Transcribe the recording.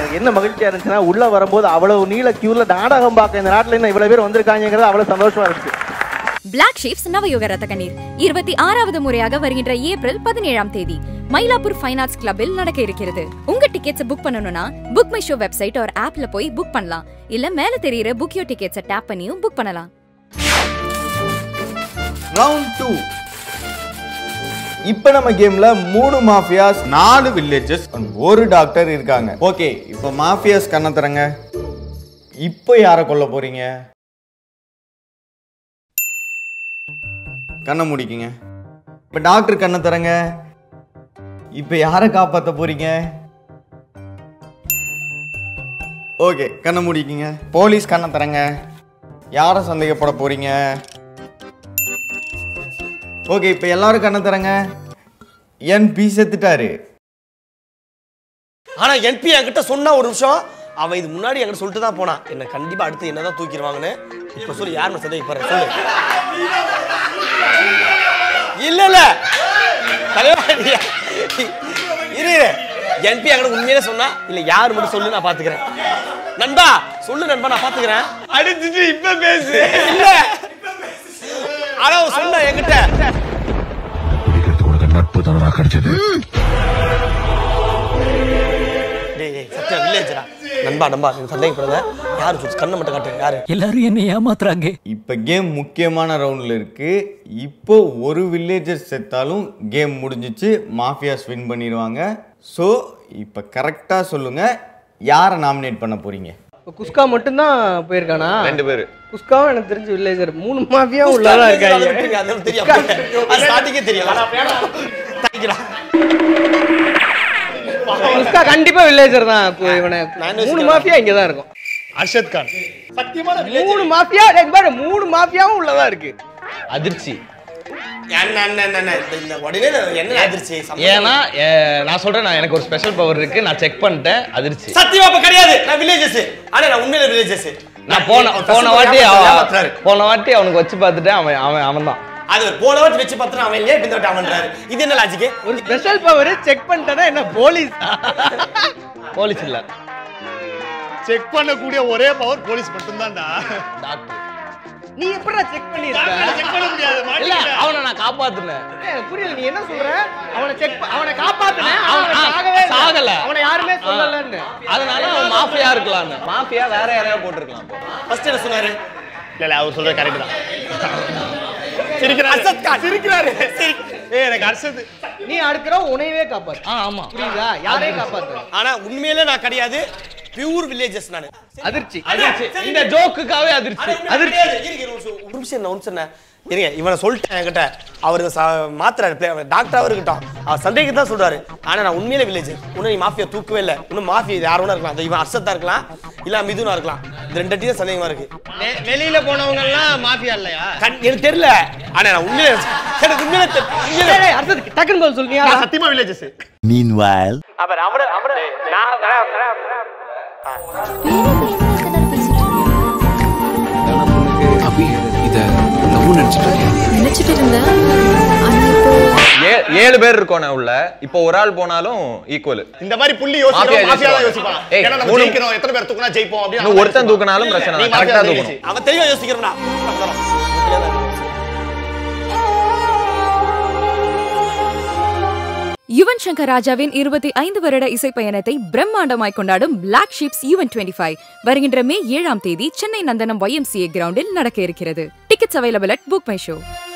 எனக்கு என்ன மகிழ்ச்சியா இருந்துச்சுன்னா உள்ள வரும்போது அவ்வளவு நீள கியூல நாடகம் பார்க்க இந்த நாட்டுல இன்னும் இவ்வளவு பேர் வந்திருக்காங்கிறது அவ்வளவு சந்தோஷமா இருக்கு பிளாக் ஷீப்ஸ் நவயுக ரத்த கண்ணீர் இருபத்தி ஆறாவது முறையாக வருகின்ற ஏப்ரல் பதினேழாம் தேதி மயிலாப்பூர் ஃபைன் ஆர்ட்ஸ் கிளப்பில் நடக்க இருக்கிறது உங்க டிக்கெட்ஸ் புக் பண்ணணும்னா புக் மை ஷோ வெப்சைட் ஒரு ஆப்ல போய் புக் பண்ணலாம் இல்ல மேல தெரியுற புக் யோ டிக்கெட்ஸை டேப் பண்ணியும் புக் பண்ணலாம் ரவுண்ட் டூ இப்போ நம்ம கேம்ல மூணு மாஃபியாஸ் நாலு வில்லேஜஸ் ஒரு டாக்டர் இருக்காங்க ஓகே இப்போ மாஃபியாஸ் கண்ணை தரங்க இப்போ யாரை கொல்ல போறீங்க கண்ணை முடிக்குங்க இப்போ டாக்டர் கண்ணை தரங்க இப்போ யாரை காப்பாற்ற போறீங்க ஓகே கண்ணை முடிக்குங்க போலீஸ் கண்ணை தரங்க யாரை சந்தேகப்பட போறீங்க ஓகே இப்போ எல்லாரும் கண்ணை தரங்க என் பி செத்துட்டாரு ஆனா என்பி என்கிட்ட சொன்னா ஒரு நிமிஷம் அவன் இது முன்னாடி என்கிட்ட சொல்லிட்டு தான் போனான் என்ன கண்டிப்பா அடுத்து என்னதான் தூக்கிடுவாங்கன்னு இப்ப சொல்லு யாருன்னு சந்தேகப்படுற சொல்லு இல்ல இல்ல தலைவா நீ- இரு இரு என்பி என்கிட்ட உண்மையிலே சொன்னா இல்ல யாரு மட்டும் சொல்லு நான் பாத்துக்கிறேன் நண்பா சொல்லு நண்பா நான் பாத்துக்கிறேன் அடிச்சுட்டு இப்ப பேசு இல்ல ஆனா அவன் சொன்ன என்கிட்ட குடிக்கிறதுக்கு உனக்கு நட்பு தானடா கிடைச்சது டேய் டேய் சத்தியம் வில்லேஜரா நண்பா நண்பா நீங்க சந்தேகப்படாத யாரு சொல்லு கண்ணை மட்டும் காட்டு யாரு எல்லாரும் என்னை ஏமாத்துறாங்க இப்போ கேம் முக்கியமான ரவுண்டில் இருக்கு இப்போ ஒரு வில்லேஜர் செத்தாலும் கேம் முடிஞ்சிச்சு மாஃபியாஸ் வின் பண்ணிடுவாங்க ஸோ இப்போ கரெக்டாக சொல்லுங்க யாரை நாமினேட் பண்ண போறீங்க இப்ப குஸ்கா மட்டும்தான் போயிருக்கானா ரெண்டு பேர் குஸ்காவும் எனக்கு தெரிஞ்ச வில்லேஜர் மூணு மாஃபியா உள்ளதான் அது இருக்காங்க விட்டுருங்க, அது தெரியும் அது ஸ்டார்டிங்கே தெரியும் தேங்க்யூடா குஸ்கா கண்டிப்பா வில்லேஜர் தான் கு- இவனை நான் மூணு யோசிக்கிறேன். மாஃபியா இங்க தான் இருக்கும் அர்ஷத் கான் மூணு மாஃபியா டேய் பாரு மூணு மாஃபியாவும் உள்ளதா இருக்கு அதிர்ச்சி என்ன என்ன என்ன, என்ன இந்த- இந்த உடனே என்ன அதிர்ச்சி சம்பந்தம் ஏன்னா ஏ- நான் சொல்றேன் நான் எனக்கு ஒரு ஸ்பெஷல் பவர் இருக்கு நான் செக் பண்ணிட்டேன் அதிர்ச்சி சத்தியமா அப்ப கிடையாது நான் வில்லேஜஸ் ஆனா நான் உண்மையில வில்லேஜஸ் நான் போன போன வாட்டி அவ- போன வாட்டி அவனுக்கு வச்சு பார்த்துட்டேன் அவன் அவன் அவன் தான் அது ஒரு போன வாட்டி வச்சு பார்த்தா அவன் இல்லையா இப்ப இந்த வாட்டி அவன்றாரு இது என்ன லாஜிக் ஒரு ஸ்பெஷல் பவர் செக் பண்ணிட்டேன்னா என்ன போலீஸ் போலீஸ் இல்ல செக் பண்ணக்கூடிய ஒரே பவர் போலீஸ் மட்டும்தான்டா டாக்டர் நீ எப்படிடா செக் பண்ணிருக்க செக் பண்ண முடியாது இல்ல மாட்டிக்கிட்டேன். அவனை நான் காப்பாத்துனேன் ஏய், புரியல நீ என்ன சொல்ற அவனை செக் அவனை காப்பாத்துன ஆ, அவன் ஆ, சாகவே இல்ல. சாகல. அவனை யாருமே சொல்லலன்னு அதனால அவன் மாஃபியா இருக்கலாம்னு மாஃபியா வேற யாரையா போட்டிருக்கலாம் அப்போ. ஃபர்ஸ்ட் என்ன சொன்னாரு இல்ல இல்ல அவர் சொல்றது கரெக்ட் தான் சிரிக்கிறாரு அர்ஷத் கான் சிரிக்கிறாரு சரி. ஏய் எனக்கு அர்ஷத் நீ அடுக்கிற உனையவே காப்பாத்து ஆ ஆமா புரியுதா யாரையும் காப்பாத்து ஆனா உண்மையிலே நான் கிடையாது பியூர் வில்லேஜஸ் நானு அதிர்ச்சி அதிர்ச்சி இந்த ஜோக்குக்காவே அதிர்ச்சி அதிர்ச்சி இருங்க ஒரு நிமிஷம், ஒரு நிமிஷம் என்ன, ஒரு நிமிஷம் என்ன. இருங்க இவனை சொல்லிட்டேன் என்கிட்ட அவர் மாத்திராரு டாக்டராகவும் இருக்கட்டும் அவர் சந்தேகம் தான் சொல்றாரு ஆனா நான் உண்மையிலே வில்லேஜ் இன்னும் நீ மாஃபியா தூக்கவே இல்லை இன்னும் மாஃபியா யார் வேணா இருக்கலாம் அந்த இவன் அர்ஷத்தா இருக்கலாம் இல்ல மிதுனா இருக்கலாம் இந்த ரெண்டு தான் சந்தேகமா இருக்கு வெ- வெளியில போனவங்க எல்லாம் மாஃபியா இல்லையா கண்- எனக்கு தெரியல ஆனா நான் உண்மையிலே எனக்கு உண்மையிலே தெ- உண்மையிலே ஏய், ஏய், அடுத்தது டக்குன்னு பதில் சொல்லியா நான் சத்தியமா வில்லேஜஸ் அவர் அவரை அவரை நான் வரேன், வரேன், வரேன். அபி இத லவ் நினைச்சிட்டு நினைச்சிட்டு இருந்தேன் ஆனா இப்போ ஏ- ஏழு பேர் இருக்கோம் உள்ள இப்போ ஒரு ஆள் போனாலும் ஈக்குவல் இந்த மாதிரி புள்ளி Mafia யோசிக்கிறோம் மாஃபியா தான் யோசிப்பாங்க. யோசிப்பான் ஏய், ஏன்னா நம்ம மூணு- ஜெயிக்கிறோம் எத்தனை பேர் தூக்குனா ஜெயிப்போம் அப்படின்னு இன்னும் ஒருத்தன் தூக்குனாலும் பிரச்சனை நீ இல்லை. மாஃபியா கரெக்டா தான் தூக்கணும். அவன் தெளிவா யோசிக்கிறவனா யுவன் சங்கர் ராஜாவின் இருபத்தி ஐந்து வருட இசை பயணத்தை பிரம்மாண்டமாய் கொண்டாடும் Black Sheeps Yuvan twenty five வருகின்ற மே ஏழாம் தேதி சென்னை நந்தனம் ஒய்எம்சிஏ கிரவுண்டில் நடக்க இருக்கிறது tickets available at Book My show